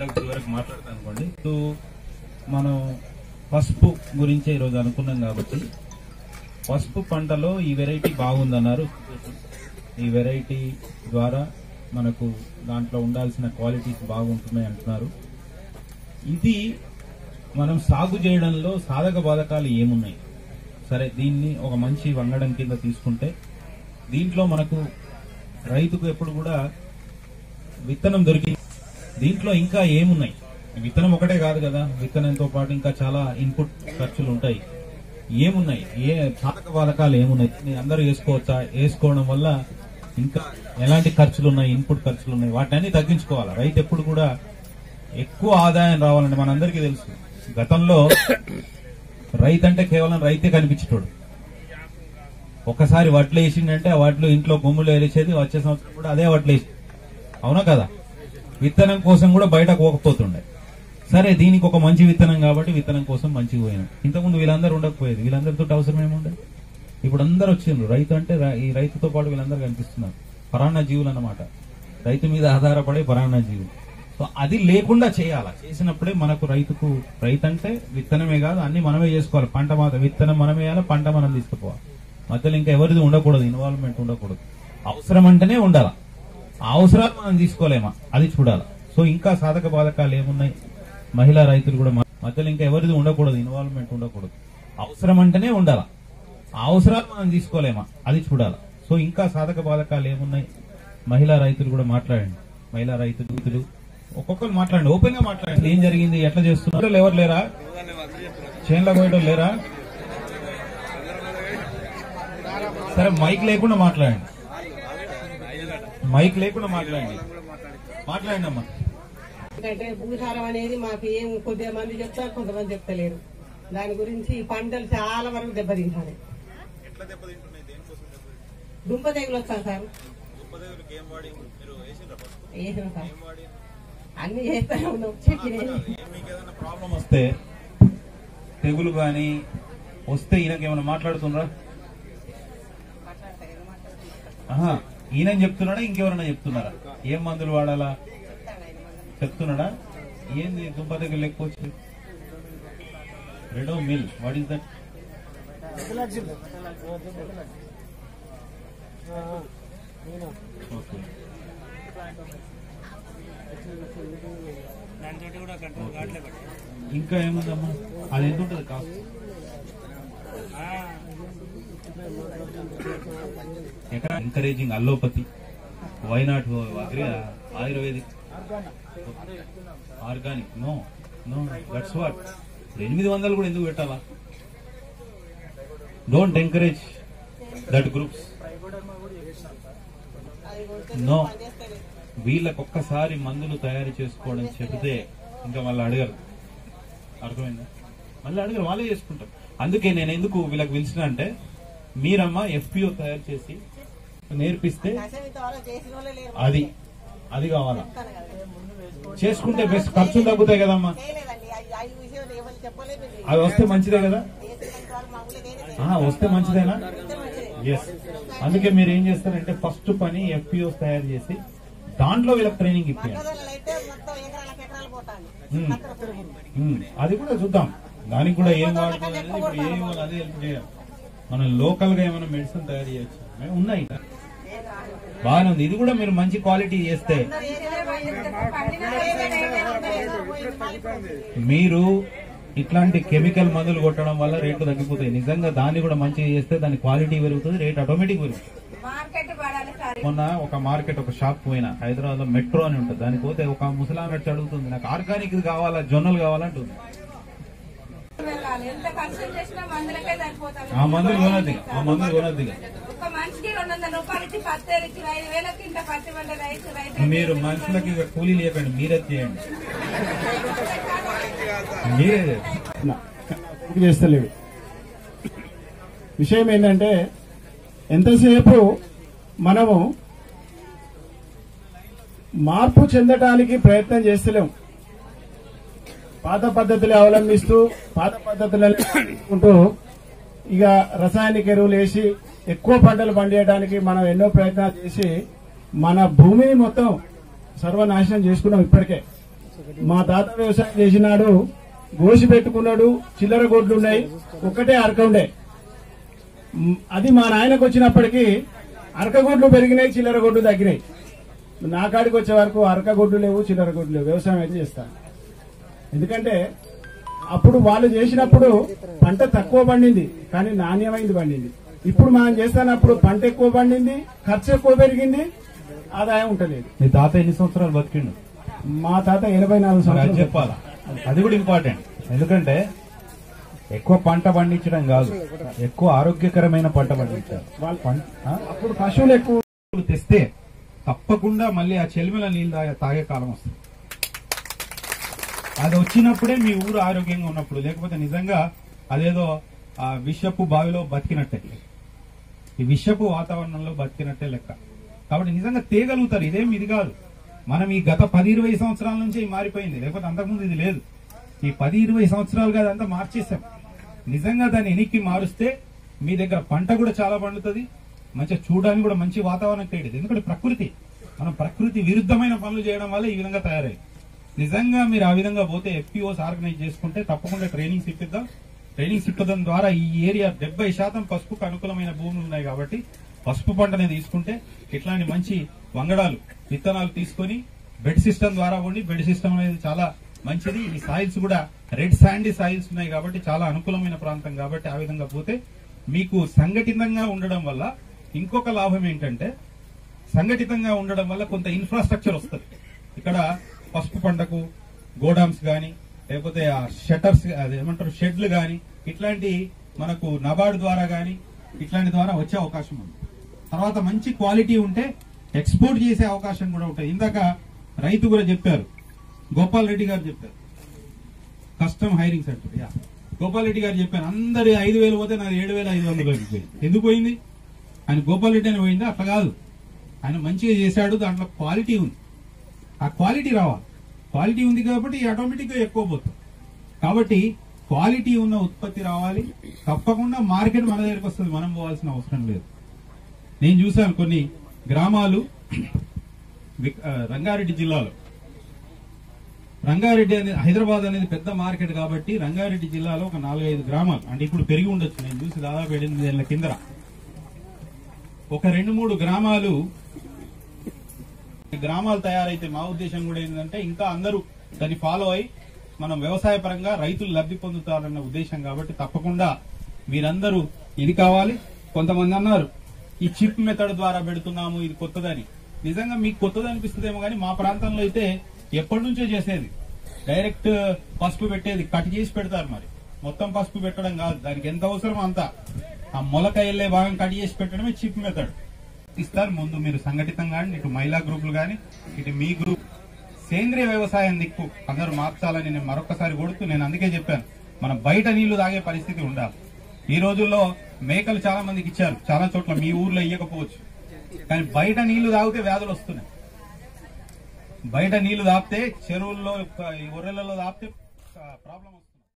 గంటకు చివరకు మాట్లాడతాను అనుకోండి ఇప్పుడు మనం పసుపు గురించే ఈరోజు అనుకున్నాం కాబట్టి పసుపు పంటలో ఈ వెరైటీ బాగుందన్నారు ఈ వెరైటీ ద్వారా మనకు దాంట్లో ఉండాల్సిన క్వాలిటీస్ బాగుంటున్నాయి అంటున్నారు ఇది మనం సాగు చేయడంలో సాధక బాధకాలు ఏమున్నాయి సరే దీన్ని ఒక మంచి వంగడం కింద తీసుకుంటే దీంట్లో మనకు రైతుకు ఎప్పుడు కూడా విత్తనం దొరికి దీంట్లో ఇంకా ఏమున్నాయి విత్తనం ఒకటే కాదు కదా విత్తనంతో పాటు ఇంకా చాలా ఇన్పుట్ ఖర్చులు ఉంటాయి ఏమున్నాయి ఏ సాధక బాధకాలు ఏమున్నాయి దీన్ని అందరూ వేసుకోవచ్చా వేసుకోవడం వల్ల ఇంకా ఎలాంటి ఖర్చులు ఉన్నాయి ఇన్పుట్ ఖర్చులు ఉన్నాయి వాటిని తగ్గించుకోవాలి రైతు ఎప్పుడు కూడా ఎక్కువ ఆదాయం రావాలంటే మనందరికీ తెలుసు గతంలో రైతు అంటే కేవలం రైతే కనిపించేటోడు ఒకసారి వడ్లు వేసిండంటే ఆ వడ్లు ఇంట్లో గుమ్ములు వేసేది వచ్చే సంవత్సరం కూడా అదే వడ్లు వేసి అవునా కదా విత్తనం కోసం కూడా బయట పోకపోతుండే సరే దీనికి ఒక మంచి విత్తనం కాబట్టి విత్తనం కోసం మంచిగా పోయినాం ఇంతకుముందు వీళ్ళందరూ ఉండకపోయేది వీళ్ళందరితో అవసరం ఏముండే ఇప్పుడు అందరు వచ్చిండ్రు రైతు అంటే ర- ఈ రైతుతో పాటు వీళ్ళందరూ కనిపిస్తున్నారు పరాన్న జీవులు అన్నమాట రైతు మీద ఆధారపడే పరాన్న జీవులు సో అది లేకుండా చేయాలి చేసినప్పుడే మనకు రైతుకు రైతు అంటే విత్తనమే కాదు అన్ని మనమే చేసుకోవాలి పంట మాత్రం విత్తనం మనమే వేయాలి పంట మనం తీసుకుపోవాలి మధ్యలో ఇంకా ఎవరిది ఉండకూడదు ఇన్వాల్వ్మెంట్ ఉండకూడదు అవసరం అంటేనే ఉండాలి ఆ అవసరాలు మనం తీసుకోలేమా అది చూడాలి సో ఇంకా సాధక బాధకాలు ఏమున్నాయి మహిళా రైతులు కూడా మ- మధ్యలో ఇంకా ఎవరిది ఉండకూడదు ఇన్వాల్వ్మెంట్ ఉండకూడదు అవసరం అంటేనే ఉండాలి ఆ అవసరాలు మనం తీసుకోలేమా అది చూడాలి సో ఇంకా సాధక బాధకాలు ఏమున్నాయి మహిళా రైతులు కూడా మాట్లాడండి మహిళా రైతులు రైతులు ఒక్కొక్కరు మాట్లాడండి ఓపెన్ గా మాట్లాడండి ఏం జరిగింది ఎట్లా చేస్తున్నారు ఎవరు లేరా చేన్ల పోయడం లేరా సరే మైక్ లేకుండా మాట్లాడండి మైక్ లేకుండా మాట్లాడండి మాట్లాడండి అమ్మా ఎందుకంటే భూసారం అనేది మాకు ఏం కొద్దిగా మంది చెప్తారు కొంతమంది చెప్తలేరు దాని గురించి ఈ పంటలు చాలా వరకు దెబ్బతింటారు దుంప తెగులు వస్తాను సార్ వేసిన సార్ అన్ని చేస్తానే ఉన్నాం చెప్పినవి మీకు ఏదైనా ప్రాబ్లం వస్తే తెగులు గాని వస్తే ఈయనకి ఏమైనా మాట్లాడుతున్నారా ఆహా ఈయన చెప్తున్నాడా ఇంకెవరైనా చెప్తున్నారా ఏం మందులు వాడాలా చెప్తున్నాడా ఏంది దుంప దగ్గర లెక్క వచ్చి రెడో మిల్ వాట్ ఈస్ దట్ ఓకే ఇంకా ఏముందమ్మా అది ఎంత ఉంటుంది కాస్ట్ ఎక్కడ encouraging allopathy why not agri ayurvedic organic no no that's what ఎనిమిది వందలు కూడా ఎందుకు పెట్టాలా don't encourage that groups no వీళ్ళకి ఒక్కసారి మందులు తయారు చేసుకోవడం చెబితే ఇంకా మళ్ళీ అడగరు అర్థమైందా మళ్ళీ అడగరు వాళ్ళే చేసుకుంటారు అందుకే నేను ఎందుకు వీళ్ళకి పిలిచిన అంటే మీరమ్మా ఎఫ్పిఓ తయారు చేసి నేర్పిస్తే అది అది కావాలా చేసుకుంటే బెస్ట్ ఖర్చులు తగ్గుతాయి కదమ్మా అవి వస్తే మంచిదే కదా ఆ, వస్తే మంచిదేనా ఎస్ అందుకే మీరు ఏం చేస్తారంటే ఫస్ట్ పని ఎఫ్పిఓస్ తయారు చేసి దాంట్లో వీళ్ళకి ట్రైనింగ్ ఇప్పించాలి ఉమ్. ఉమ్, అది కూడా చూద్దాం దానికి కూడా ఏం వాడుకోవాలి అనేది ఇప్పుడు ఏం ఇవ్వాలి అదే హెల్ప్ చేయాలి మనం లోకల్ గా ఏమైనా మెడిసిన్ తయారు చేయొచ్చు మేము ఉన్నాయి బాగానే ఉంది ఇది కూడా మీరు మంచి క్వాలిటీ చేస్తే మీరు ఇట్లాంటి కెమికల్ మందులు కొట్టడం వల్ల రేట్లు తగ్గిపోతాయి నిజంగా దాన్ని కూడా మంచిగా చేస్తే దాని క్వాలిటీ పెరుగుతుంది రేట్ ఆటోమేటిక్ పెరుగుతుంది మార్కెట్ పడాలి సార్ మొన్న ఒక మార్కెట్ ఒక షాప్ పోయినా హైదరాబాద్ లో మెట్రో అని ఉంటుంది దానికి పోతే ఒక ముసలామె వచ్చి అడుగుతుంది నాకు ఆర్గానిక్ కావాలా జొన్నలు కావాలంటుంది వెళ్ళాలి. ఎంత ఖర్చు చేసినా మందులకే సరిపోతాం ఆ మందులు కొనద్దు ఇక. ఆ మందులు కొనద్దు ఇక. ఒక మనిషికి రెండు వందల రూపాయలు ఇచ్చి పత్తేరు ఇచ్చి ఐదు వేలకి ఇంత పత్తి పంట రైతు రైతు మీరు మనుషులకి ఇక కూలీ లేకండి మీరే చేయండి మీరే చేయండి. ఇది చేస్తలేడు విషయం ఏంటంటే ఎంతసేపు మనము మార్పు చెందటానికి ప్రయత్నం చేస్తలేం పాత పద్ధతులు అవలంబిస్తూ పాత పద్ధతులను ఉంటూ ఇక రసాయనిక ఎరువులు వేసి ఎక్కువ పంటలు పండియడానికి మనం ఎన్నో ప్రయత్నాలు చేసి మన భూమిని మొత్తం సర్వనాశనం చేసుకున్నాం ఇప్పటికే మా తాత వ్యవసాయం చేసినాడు గోసి పెట్టుకున్నాడు చిల్లర గొడ్లు ఉన్నాయి ఒక్కటే అరక ఉండే మ్, అది మా నాయనకు వచ్చినప్పటికీ అరక గొడ్లు పెరిగినాయి చిల్లర గొడ్లు తగ్గినాయి నా కాడికి వచ్చే వరకు అరక గొడ్లు లేవు చిల్లర గొడ్లు లేవు వ్యవసాయం అయితే చేస్తాను ఎందుకంటే అప్పుడు వాళ్ళు చేసినప్పుడు పంట తక్కువ పండింది కానీ నాణ్యమైంది పండింది ఇప్పుడు మనం చేస్తున్నప్పుడు పంట ఎక్కువ పండింది ఖర్చు ఎక్కువ పెరిగింది ఆదాయం ఉంటలేదు మీ తాత ఎన్ని సంవత్సరాలు బతికిండు మా తాత ఎనభై నాలుగు మరి అది సంవత్సరాలు చెప్పాలా అది కూడా ఇంపార్టెంట్ ఎందుకంటే ఎక్కువ పంట పండించడం కాదు ఎక్కువ ఆరోగ్యకరమైన పంట పండించాలి వాళ్ళు పంట ఆ? అప్పుడు పశువులు ఎక్కువ నీళ్లు తెస్తే తప్పకుండా మళ్ళీ ఆ చెలిమిల నీళ్ళు తాగే తాగే కాలం వస్తుంది అది వచ్చినప్పుడే మీ ఊరు ఆరోగ్యంగా ఉన్నప్పుడు లేకపోతే నిజంగా అదేదో ఆ విషపు బావిలో బతికినట్టే ఈ విషపు వాతావరణంలో బతికినట్టే లెక్క కాబట్టి నిజంగా తేగలుగుతారు ఇదేం ఇది కాదు మనం ఈ గత పది ఇరవై సంవత్సరాల నుంచి ఇది మారిపోయింది లేకపోతే అంతకుముందు ఇది లేదు ఈ పది ఇరవై సంవత్సరాలుగా అదంతా మార్చేసాం నిజంగా దాన్ని ఎనిక్కి మారుస్తే మీ దగ్గర పంట కూడా చాలా పండుతుంది మంచిగా చూడడానికి కూడా మంచి వాతావరణం క్రియేట్ ఎందుకంటే ప్రకృతి మనం ప్రకృతి విరుద్ధమైన పనులు చేయడం వల్ల ఈ విధంగా తయారయ్యి నిజంగా మీరు ఆ విధంగా పోతే ఎఫ్పిఓస్ ఆర్గనైజ్ చేసుకుంటే తప్పకుండా ట్రైనింగ్స్ ఇప్పిద్దాం ట్రైనింగ్స్ ఇప్పడం ద్వారా ఈ ఏరియా డెబ్బై శాతం పసుపుకు అనుకూలమైన భూములు ఉన్నాయి కాబట్టి పసుపు పంటని తీసుకుంటే ఇట్లాంటి మంచి వంగడాలు విత్తనాలు తీసుకొని బెడ్ సిస్టమ్ ద్వారా ఉండి బెడ్ సిస్టమ్ అనేది చాలా మంచిది ఈ సాయిల్స్ కూడా రెడ్ శాండీ సాయిల్స్ ఉన్నాయి కాబట్టి చాలా అనుకూలమైన ప్రాంతం కాబట్టి ఆ విధంగా పోతే మీకు సంఘటితంగా ఉండడం వల్ల ఇంకొక లాభం ఏంటంటే సంఘటితంగా ఉండడం వల్ల కొంత ఇన్ఫ్రాస్ట్రక్చర్ వస్తుంది ఇక్కడ పసుపు పంటకు గోడామ్స్ గాని లేకపోతే ఆ షట్టర్స్ అది ఏమంటారు షెడ్లు గాని ఇట్లాంటి మనకు నబార్డు ద్వారా గాని ఇట్లాంటి ద్వారా వచ్చే అవకాశం ఉంది తర్వాత మంచి క్వాలిటీ ఉంటే ఎక్స్పోర్ట్ చేసే అవకాశం కూడా ఉంటుంది ఇందాక రైతు కూడా చెప్పారు గోపాల్ రెడ్డి గారు చెప్పారు custom hiring center yeah Gopal Reddy garu చెప్పారు అందరి ఐదు వేలు పోతే నాది ఏడు వేల ఐదు వందలు పోయింది ఎందుకు పోయింది ఆయన గోపాల్ రెడ్డి అని పోయిందా అట్లా కాదు ఆయన మంచిగా చేశాడు దాంట్లో క్వాలిటీ ఉంది ఆ క్వాలిటీ రావాలి క్వాలిటీ ఉంది కాబట్టి ఆటోమేటిక్ గా ఎక్కువ పోతుంది కాబట్టి క్వాలిటీ ఉన్న ఉత్పత్తి రావాలి తప్పకుండా మార్కెట్ మన దగ్గరికి వస్తుంది మనం పోవాల్సిన అవసరం లేదు నేను చూశాను కొన్ని గ్రామాలు విక్- ఆ, రంగారెడ్డి జిల్లాలో రంగారెడ్డి అనేది హైదరాబాద్ అనేది పెద్ద మార్కెట్ కాబట్టి రంగారెడ్డి జిల్లాలో ఒక నాలుగైదు గ్రామాలు అంటే ఇప్పుడు పెరిగి ఉండొచ్చు నేను చూసి దాదాపు ఎనిమిది ఏళ్ల కింద ఒక రెండు మూడు గ్రామాలు ఈ గ్రామాలు తయారైతే మా ఉద్దేశం కూడా ఏంటంటే ఇంకా అందరూ దాన్ని ఫాలో అయి మనం వ్యవసాయ పరంగా రైతులు లబ్ధి పొందుతారన్న ఉద్దేశం కాబట్టి తప్పకుండా మీరందరూ ఇది కావాలి కొంతమంది అన్నారు ఈ చిప్ మెథడ్ ద్వారా పెడుతున్నాము ఇది కొత్తదని నిజంగా మీకు కొత్తది అనిపిస్తుందేమో కానీ మా ప్రాంతంలో అయితే ఎప్పటి నుంచో చేసేది డైరెక్ట్ పసుపు పెట్టేది కట్ చేసి పెడతారు మరి మొత్తం పసుపు పెట్టడం కాదు దానికి ఎంత అవసరమో అంత ఆ మొలక వెళ్ళే భాగం కట్ చేసి పెట్టడమే చిప్ మెథడ్ ఇస్తారు ముందు మీరు సంఘటితంగా కానీ ఇటు మహిళా గ్రూపులు కానీ ఇటు మీ గ్రూప్ సేంద్రియ వ్యవసాయం దిక్కు అందరూ మార్చాలని నేను మరొకసారి కొడుతూ నేను అందుకే చెప్పాను మనం బయట నీళ్లు తాగే పరిస్థితి ఉండాలి ఈ రోజుల్లో మేకలు చాలా మందికి ఇచ్చారు చాలా చోట్ల మీ ఊర్లో ఇయ్యకపోవచ్చు కానీ బయట నీళ్లు తాగితే వ్యాధులు వస్తున్నాయి బయట నీళ్లు తాపితే చెరువుల్లో ఈ ఒర్రెలలో తాపితే ప్రాబ్లం వస్తుంది